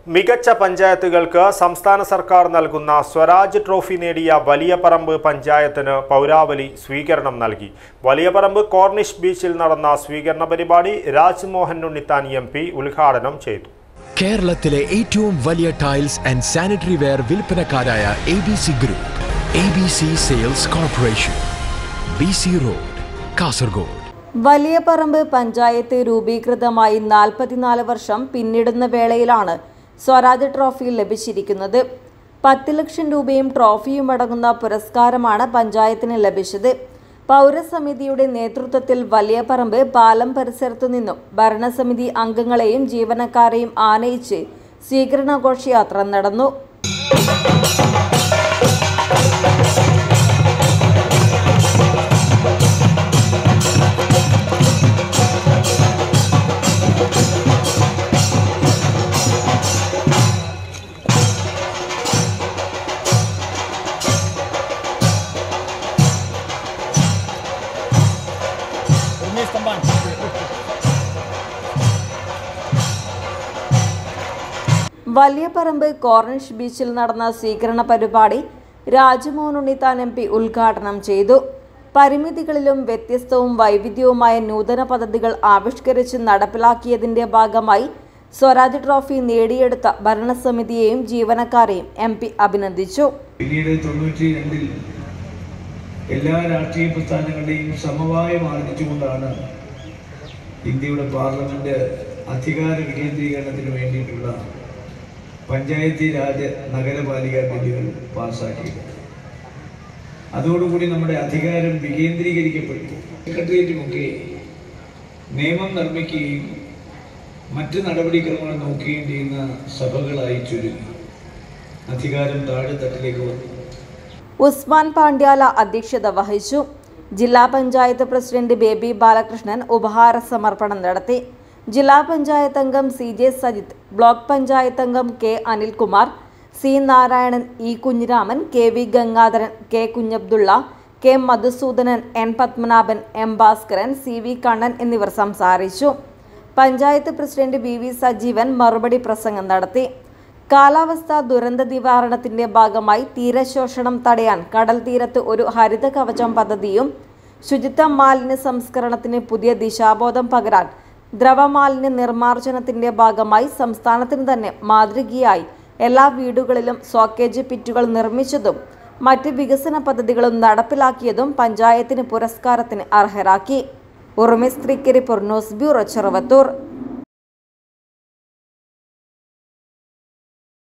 മികച്ച പഞ്ചായത്തുകൾക്ക് സംസ്ഥാന സർക്കാർ നൽകുന്ന സ്വരാജ് ട്രോഫി നേടിയ വലിയപറമ്പ് പഞ്ചായത്തിന് പൗരാവലി സ്വീകരണം നൽകി വലിയപറമ്പ് കോർണിഷ് ബീച്ചിൽ നടന്ന സ്വീകരണ പരിപാടി രാജ്മോഹൻ ഉണ്ണിത്താൻ എം പി ഉദ്ഘാടനം ചെയ്തു കേരളത്തിലെ ഏറ്റവും വലിയ ടൈൽസ് ആൻഡ് സാനിറ്ററി വെയർ വിൽപ്പനക്കാരായ A B C group A B C sales corporation B C road Kasaragod Valiyaparamba panchayat രൂപീകൃതമായി നാൽപ്പത്തിനാല് വർഷം പിന്നിടുന്ന വേളയിലാണ് സ്വരാജ് ട്രോഫി ലഭിച്ചിരിക്കുന്നത് പത്ത് ലക്ഷം രൂപയും ട്രോഫിയും അടങ്ങുന്ന പുരസ്കാരമാണ് പഞ്ചായത്തിന് ലഭിച്ചത് പൗരസമിതിയുടെ നേതൃത്വത്തിൽ വലിയ പറമ്പ് പാലം പരിസരത്തു നിന്നും ഭരണസമിതി അംഗങ്ങളെയും ജീവനക്കാരെയും ആനയിച്ച് സ്വീകരണഘോഷയാത്ര നടന്നു വലിയ പറമ്പ് കോർണിഷ് ബീച്ചിൽ നടന്ന സ്വീകരണ പരിപാടി രാജ്മോഹൻ ഉണ്ണിത്താൻ എം പി ഉദ്ഘാടനം ചെയ്തു പരിമിതികളിലും വ്യത്യസ്തവും വൈവിധ്യവുമായ നൂതന പദ്ധതികൾ ആവിഷ്കരിച്ച് നടപ്പിലാക്കിയതിന്റെ ഭാഗമായി സ്വരാജ് ട്രോഫി നേടിയെടുത്ത ഭരണസമിതിയെയും ജീവനക്കാരെയും എം പി അഭിനന്ദിച്ചു പിന്നീട് തൊണ്ണൂറ്റി രണ്ടിൽ എല്ലാ രാഷ്ട്രീയ പ്രസ്ഥാനങ്ങളുടെയും സമവായം ആർജിച്ചുകൊണ്ടാണ് ഇന്ത്യയുടെ പാർലമെന്റ് അധികാര വികേന്ദ്രീകരണത്തിന് വേണ്ടിയിട്ടുള്ള പഞ്ചായത്തി രാജ് നഗരപാലിക ബില്ലുകൾ പാസ്സാക്കിയത് അതോടുകൂടി നമ്മുടെ അധികാരം വികേന്ദ്രീകരിക്കപ്പെട്ടു സെക്രട്ടേറിയറ്റുമൊക്കെ നിയമം നിർമ്മിക്കുകയും മറ്റ് നടപടിക്രമങ്ങൾ നോക്കുകയും ചെയ്യുന്ന സഭകളായി ചുരുങ്ങി അധികാരം താഴെ തട്ടിലേക്ക് വന്നു ഉസ്മാൻ പാണ്ഡ്യാല അധ്യക്ഷത വഹിച്ചു ജില്ലാ പഞ്ചായത്ത് പ്രസിഡന്റ് ബേബി ബാലകൃഷ്ണൻ ഉപഹാര സമർപ്പണം നടത്തി ജില്ലാ പഞ്ചായത്ത് അംഗം C J Sajith block panchayat അംഗം K Anilkumar C Narayanan E Kunhiraman K V Gangadharan K Kunhabdulla K Madhusoodanan N Padmanabhan M Bhaskaran C V Kannan എന്നിവർ സംസാരിച്ചു panchayat president V V Sajeevan മറുപടി പ്രസംഗം നടത്തി കാലാവസ്ഥാ ദുരന്ത നിവാരണത്തിന്റെ ഭാഗമായി തീരശോഷണം തടയാൻ കടൽ തീരത്ത് ഒരു ഹരിത കവചം പദ്ധതിയും ശുചിത്വ മാലിന്യ സംസ്കരണത്തിന് പുതിയ ദിശാബോധം പകരാൻ ദ്രവമാലിന്യ നിർമ്മാർജ്ജനത്തിന്റെ ഭാഗമായി സംസ്ഥാനത്തിന് തന്നെ മാതൃകയായി എല്ലാ വീടുകളിലും സോക്കേജ് പിറ്റുകൾ നിർമ്മിച്ചതും മറ്റ് വികസന പദ്ധതികളും നടപ്പിലാക്കിയതും പഞ്ചായത്തിന് പുരസ്കാരത്തിന് അർഹരാക്കി ഉറുമിസ്ത്രീക്ക് റിപ്പോർട്ട് ന്യൂസ് ബ്യൂറോ ചെറുവത്തൂർ